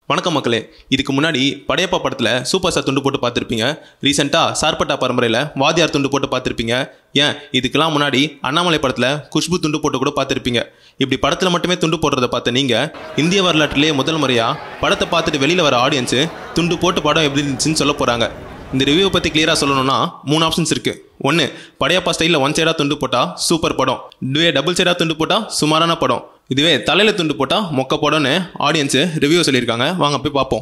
வணக்கம் மக்களே இதுக்கு முன்னாடி படையப்பா படத்தில் சூப்பர் ஸ்டார் துண்டு போட்டு பார்த்துருப்பீங்க ரீசெண்டாக சார்பட்டா பரம்பரையில் வாதியார் துண்டு போட்டு பார்த்துருப்பீங்க ஏன் இதுக்கெல்லாம் முன்னாடி அண்ணாமலை படத்தில் குஷ்பு துண்டு போட்டு கூட பார்த்துருப்பீங்க இப்படி படத்தில் மட்டுமே துண்டு போடுறத பார்த்த நீங்கள் இந்திய வரலாற்றிலேயே முதல் முறையாக படத்தை பார்த்துட்டு வெளியில் வர ஆடியன்ஸு துண்டு போட்டு படம் எப்படி இருந்துச்சுன்னு சொல்ல போகிறாங்க இந்த ரிவ்யூ பற்றி கிளியராக சொல்லணும்னா மூணு ஆப்ஷன்ஸ் இருக்குது ஒன்று படையப்பா ஸ்டைலில் ஒன் சைடாக துண்டு போட்டால் சூப்பர் படம் இதுவே டபுள் சைடாக துண்டு போட்டால் சுமாரான படம் இதுவே தலையில் துண்டு போட்டால் மொக்க படம்னு ஆடியன்ஸு ரிவ்யூ சொல்லியிருக்காங்க வாங்க போய் பார்ப்போம்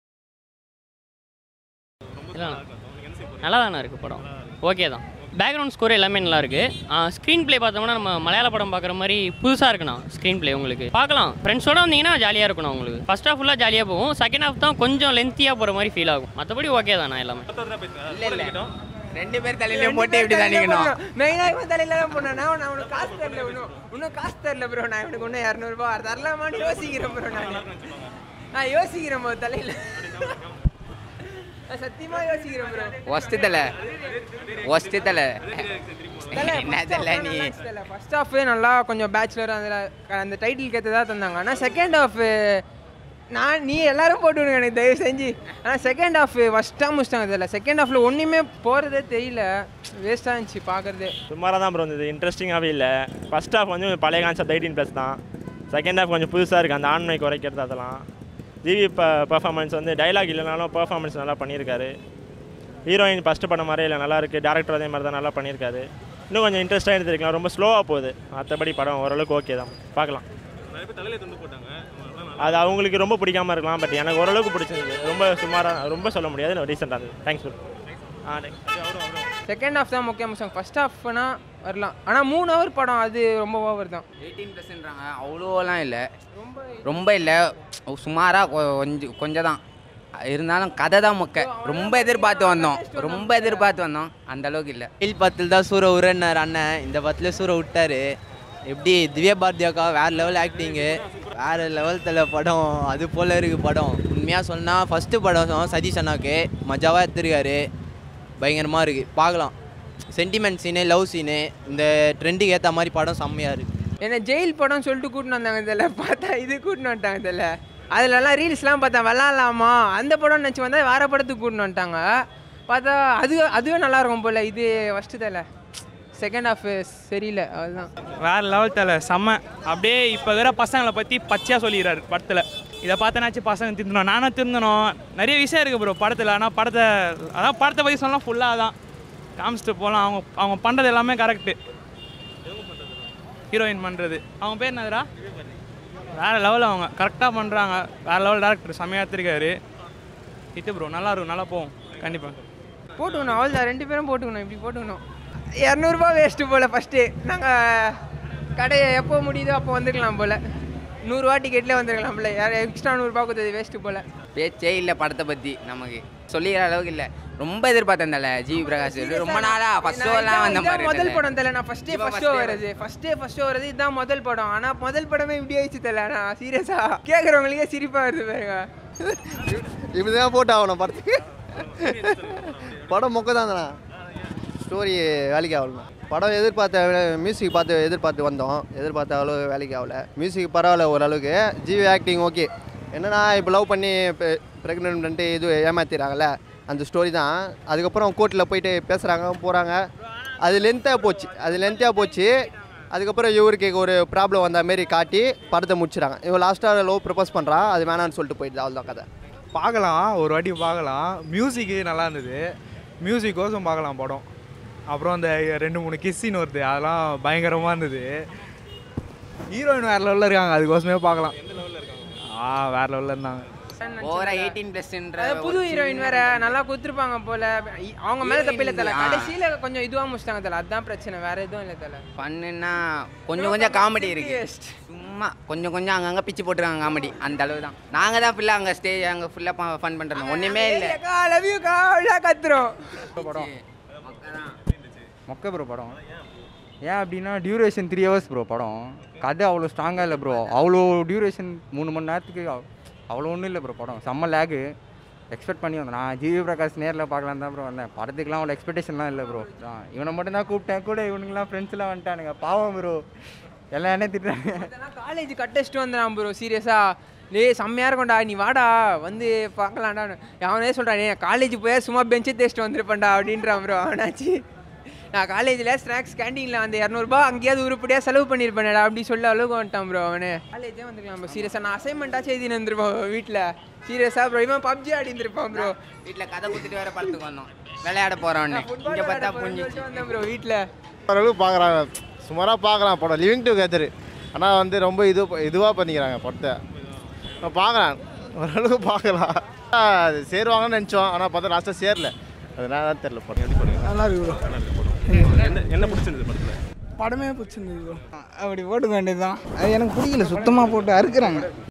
இல்லை நல்லா தானே இருக்குது படம் ஓகே தான் பேக்ரவுண்ட் ஸ்கோர் எல்லாமே நல்லா இருக்கு ஸ்க்ரீன் ப்ளே பார்த்தோம்னா நம்ம மலையாள படம் பார்க்குற மாதிரி புதுசாக இருக்குண்ணா ஸ்க்ரீன் ப்ளே உங்களுக்கு பார்க்கலாம் ஃப்ரெண்ட்ஸோட வந்தீங்கன்னா ஜாலியாக இருக்கணும் உங்களுக்கு ஃபர்ஸ்ட் ஹாஃப் ஃபுல்லாக ஜாலியாக போகும் செகண்ட் ஹாஃப் தான் கொஞ்சம் லென்த்தியாக போகிற மாதிரி ஃபீல் ஆகும் மற்றபடி ஓகே தானே எல்லாமே ரெண்டு பேர் தலையில போட்டு எப்படி தணிக்கணும் மெயினாக இவன் தலையில தான் போனேன் நான் நான் உனக்கு காசு தரல இன்னும் இன்னும் காசு தரல ப்ரோ நான் இவனுக்கு இன்னும் இரநூறுபா தரலாமான்னு யோசிக்கிறேன் ப்ரோ நான் நான் யோசிக்கிறேன் ப்ரோ தலையில நான் சத்தியமா யோசிக்கிறேன் ப்ரோ ஒஸ்ட் தலை ஒஸ்ட் தலை என்ன தலை நீ ஃபர்ஸ்ட் ஹாஃப் நல்லா கொஞ்சம் பேச்சுலர் அந்த அந்த டைட்டில் ஏற்றதா தந்தாங்க ஆனால் செகண்ட் ஹாஃப் நான் நீ எல்லாரும் போட்டு விடுங்க எனக்கு தயவு செஞ்சு ஆனால் செகண்ட் ஹாஃப் ஃபஸ்ட்டாக முடிச்சிட்டாங்க தெரியல செகண்ட் ஹாஃபில் ஒன்றுமே போகிறதே தெரியல வேஸ்ட்டாக இருந்துச்சு பார்க்குறது சுமாராக தான் ப்ரோ இருந்தது இன்ட்ரெஸ்டிங்காகவே இல்லை ஃபஸ்ட் ஹாஃப் வந்து பழைய கான்செப்ட் எயிட்டீன் ப்ளஸ் தான் செகண்ட் ஹாஃப் கொஞ்சம் புதுசாக இருக்குது அந்த ஆண்மை குறைக்கிறது அதெல்லாம் ஜிவி ப பர்ஃபார்மன்ஸ் வந்து டைலாக் இல்லைனாலும் பர்ஃபார்மன்ஸ் நல்லா பண்ணியிருக்காரு ஹீரோயின் ஃபஸ்ட்டு பண்ண மாதிரி இல்லை நல்லா இருக்குது டேரக்டர் அதே மாதிரி தான் நல்லா பண்ணியிருக்காரு இன்னும் கொஞ்சம் இன்ட்ரெஸ்ட்டாக எடுத்துருக்கலாம் ரொம்ப ஸ்லோவாக போகுது மற்றபடி படம் ஓரளவுக்கு ஓகே தான் பார்க்கலாம் அது அவங்களுக்கு ரொம்ப பிடிக்காம இருக்கலாம் பட் எனக்கு ஓரளவுக்கு பிடிச்சிருந்தது ரொம்ப சுமாராக ரொம்ப சொல்ல முடியாது ரீசெண்டாக இருந்தது தேங்க்ஸ் ப்ரோ ஆ அவரும் செகண்ட் ஹாஃப் தான் முக்கிய அம்சம் ஃபர்ஸ்ட் ஹாஃப்னா வரலாம் ஆனால் மூணு ஹவர் படம் அது ரொம்ப ஓவர் தான் எயிட்டீன் ப்ளஸ்ன்றாங்க அவ்வளோலாம் இல்லை ரொம்ப இல்லை சுமாராக கொஞ்சம் கொஞ்சம் தான் இருந்தாலும் கதை தான் மொக்க ரொம்ப எதிர்பார்த்து வந்தோம் ரொம்ப எதிர்பார்த்து வந்தோம் அந்த அளவுக்கு இல்லை ரயில் பத்தில் தான் சூர உரன்னார் அண்ணன் இந்த பத்தில் சூர விட்டாரு எப்படி திவ்யா பாரதி அக்கா வேற லெவல் ஆக்டிங்கு வேற லெவல் தலை படம் அது போல இருக்கு படம் உண்மையாக சொன்னால் ஃபஸ்ட்டு படம் சதீஷ் அண்ணாக்கு மஜாவாக எடுத்துருக்காரு பயங்கரமாக இருக்குது பார்க்கலாம் சென்டிமெண்ட் சீனு லவ் சீனு இந்த ட்ரெண்டுக்கு ஏற்ற மாதிரி படம் செம்மையாக இருக்குது என்ன ஜெயில் படம் சொல்லிட்டு கூட்டின்னு வந்தாங்க இதில் பார்த்தா இது கூட்டின்னு வந்துட்டாங்க இதில் அதுலலாம் ரீல்ஸ்லாம் பார்த்தா விளாட்லாமா அந்த படம் நினச்சி வந்தால் வேறு படத்துக்கு கூட்டின்னு வந்துட்டாங்க பார்த்தா அது அதுவே நல்லா இருக்கும் போல் இது ஃபஸ்ட்டு தலை செகண்ட் ஹாஃப் சரியில்லை அதுதான் வேற லெவல் தலை செம்ம அப்படியே இப்போ இருக்கிற பசங்களை பற்றி பச்சையாக சொல்லிடுறாரு படத்தில் இதை பார்த்தனாச்சும் பசங்க திருந்தணும் நானும் திருந்தணும் நிறைய விஷயம் இருக்குது ப்ரோ படத்தில் ஆனால் படத்தை அதான் படத்தை பற்றி சொல்லலாம் ஃபுல்லாக தான் காமிச்சிட்டு போகலாம் அவங்க அவங்க பண்ணுறது எல்லாமே கரெக்டு ஹீரோயின் பண்ணுறது அவங்க பேர் என்னதுடா வேறு லெவலில் அவங்க கரெக்டாக பண்ணுறாங்க வேறு லெவல் டேரக்டர் செம்மையாக எடுத்திருக்காரு இது ப்ரோ நல்லா இருக்கும் நல்லா போகும் கண்டிப்பாக போட்டுக்கணும் அவ்வளோதான் ரெண்டு பேரும் போட்டுக்கணும் இப்படி போட்டுக்கணும் இரநூறுபா வேஸ்ட்டு போல் ஃபஸ்ட்டு நாங்கள் கடையை எப்போ முடியுதோ அப்போ வந்துருக்கலாம் போல் நூறுரூவா டிக்கெட்லேயே வந்துருக்கலாம் போல யார் எக்ஸ்ட்ரா நூறுரூபா கொடுத்தது வேஸ்ட்டு போல் பேச்சே இல்லை படத்தை பற்றி நமக்கு சொல்லிக்கிற அளவுக்கு இல்லை ரொம்ப எதிர்பார்த்தேன் தலை ஜிவி பிரகாஷ் ரொம்ப நாளா ஃபர்ஸ்ட் ஷோலாம் வந்த இதான் மாதிரி முதல் தல. படம் தெரியல நான் ஃபர்ஸ்டே இப்ப ஃபர்ஸ்ட் first ஷோ day வருது ஃபர்ஸ்டே ஃபர்ஸ்ட் ஷோ வருது இதுதான் முதல் படம் ஆனா முதல் படமே இப்படி ஆயிடுச்சு தெரியல நான் சீரியஸா கேட்குறவங்களுக்கே சிரிப்பா வருது பாருங்க இப்படி தான் போட்டு ஆகணும் படத்துக்கு படம் மொக்க தாங்கண்ணா ஸ்டோரி வேலைக்கு ஆகலாம் படம் எதிர்பார்த்த மியூசிக் பார்த்து எதிர்பார்த்து வந்தோம் எதிர்பார்த்த அவ்வளோ வேலைக்கு ஆகல மியூசிக் பரவாயில்ல ஓரளவுக்கு ஜிவி ஆக்டிங் ஓகே என்னன்னா இப்போ லவ் பண்ணி ப்ரெக்னென்ட்டு இது ஏமாத்திடுறாங்கல்ல அந்த ஸ்டோரி தான் அதுக்கப்புறம் கோர்ட்டில் போயிட்டு பேசுகிறாங்க போகிறாங்க அது லென்த்தாக போச்சு அது லென்த்தாக போச்சு அதுக்கப்புறம் இவருக்கு ஒரு ப்ராப்ளம் வந்த மாரி காட்டி படத்தை முடிச்சிடாங்க இவன் லாஸ்ட்டாக லவ் ப்ரப்போஸ் பண்ணுறான் அது வேணான்னு சொல்லிட்டு போயிடுது அவ்வளோதான் கதை பார்க்கலாம் ஒரு வாட்டி பார்க்கலாம் மியூசிக்கு நல்லா இருந்தது மியூசிக் கோசம் பார்க்கலாம் படம் அப்புறம் அந்த ரெண்டு மூணு கிஸ்ஸின்னு வருது அதெல்லாம் பயங்கரமாக இருந்தது ஹீரோயின் வேறு லெவலில் இருக்காங்க அதுக்கோசமே பார்க்கலாம் ஆ வேறு லெவலில் இருந்தாங்க ஓவரா எயிட்டீன் ப்ளஸ்ன்ற அது புது ஹீரோயின் வேற நல்லா கொடுத்துருப்பாங்க போல இ- அவங்க மேல தப்பில்ல தல ஆ. கடைசியில கொஞ்சம் இதுவா முடிச்சிட்டாங்க தல அதான் பிரச்சனை வேற எதுவும் இல்ல தல பண்ணுன்னா கொஞ்சம் கொஞ்சம் காமெடி இருக்கு சும்மா கொஞ்சம் கொஞ்சம் அங்கங்கே பிச்சு போட்டுருக்காங்க காமெடி அந்த அளவு தான் நாங்கள் தான் ஃபுல்லாக அங்கே ஸ்டேஜ் அங்கே ஃபுல்லாக ஃபன் பண்ணுறோம் ஒன்றுமே இல்லை லவ் யூ கா கத்துறோம் படம் மொக்க ப்ரோ படம் ஏன் அப்படின்னா டியூரேஷன் த்ரீ ஹவர்ஸ் ப்ரோ படம் கதை அவ்வளோ ஸ்ட்ராங்காக இல்லை ப்ரோ அவ்வளோ டியூரேஷன் மூணு மணி நேரத்துக்கு அவ்- அவ்வளோ ஒன்றும் இல்லை ப்ரோ படம் செம்ம லேகு எக்ஸ்பெக்ட் பண்ணி வந்தேன் நான் ஜிவி பிரகாஷ் நேரில் பார்க்கலாம் தான் ப்ரோ வந்தேன் படத்துக்குலாம் அவ்வளோ எக்ஸ்பெக்டேஷன்லாம் இல்லை ப்ரோ இவனை மட்டும் தான் கூப்பிட்டேன் கூட இவனுங்களாம் ஃப்ரெண்ட்ஸ்லாம் வந்துட்டானுங்க பாவம் ப்ரோ எல்லாம் என்ன திட்டுறாங்க காலேஜ் கட்டச்சிட்டு வந்துடான் ப்ரோ சீரியஸா டேய் செம்மையாக இருக்கும்டா நீ வாடா வந்து பார்க்கலாம்டா அவனே சொல்கிறான் நீ காலேஜ் போய் சும்மா பெஞ்சு தேய்ச்சிட்டு வந்திருப்பேன்டா அப்படின்றான் ப்ரோ அவனாச்சு நான் காலேஜில் ஸ்நாக்ஸ் கேண்டீனில் அந்த இரநூறுபா அங்கேயாவது உருப்படியாக செலவு பண்ணியிருப்பேனடா அப்படி சொல்ல அளவுக்கு வந்துட்டான் ப்ரோ அவனு காலேஜே வந்துருக்கலாம் ப்ரோ சீரியஸாக நான் அசைன்மெண்ட்டாச்சும் எழுதி வந்துருப்பேன் வீட்டில் சீரியஸாக ப்ரோ இவன் பப்ஜி ஆடி இருந்திருப்பான் ப்ரோ வீட்டில் கதை கொடுத்துட்டு வேற படத்துக்கு வந்தோம் விளையாட போகிறோன்னு இங்கே பார்த்தா புரிஞ்சிச்சு வந்தேன் ப்ரோ வீட்டில் ஓரளவுக்கு பார்க்குறாங்க சுமாராக பார்க்கலாம் படம் லிவிங் டுகெதர் ஆனால் வந்து ரொம்ப இது இதுவாக பண்ணிக்கிறாங்க படத்தை பார்க்கலாம் ஓரளவுக்கு பார்க்கலாம் அது சேருவாங்கன்னு நினச்சோம் ஆனால் பார்த்தா லாஸ்ட்டாக சேரல அதனால தான் தெரில படம் நல்லா இருக்கு ப்ரோ என்ன என்ன பிடிச்சிருந்தது படத்தில் படமே பிடிச்சிருந்தது ப்ரோ அப்படி போட்டுக்க வேண்டியதுதான் அது எனக்கு பிடிக்கல சுத்தமாக போட்டு அறுக்குறாங்க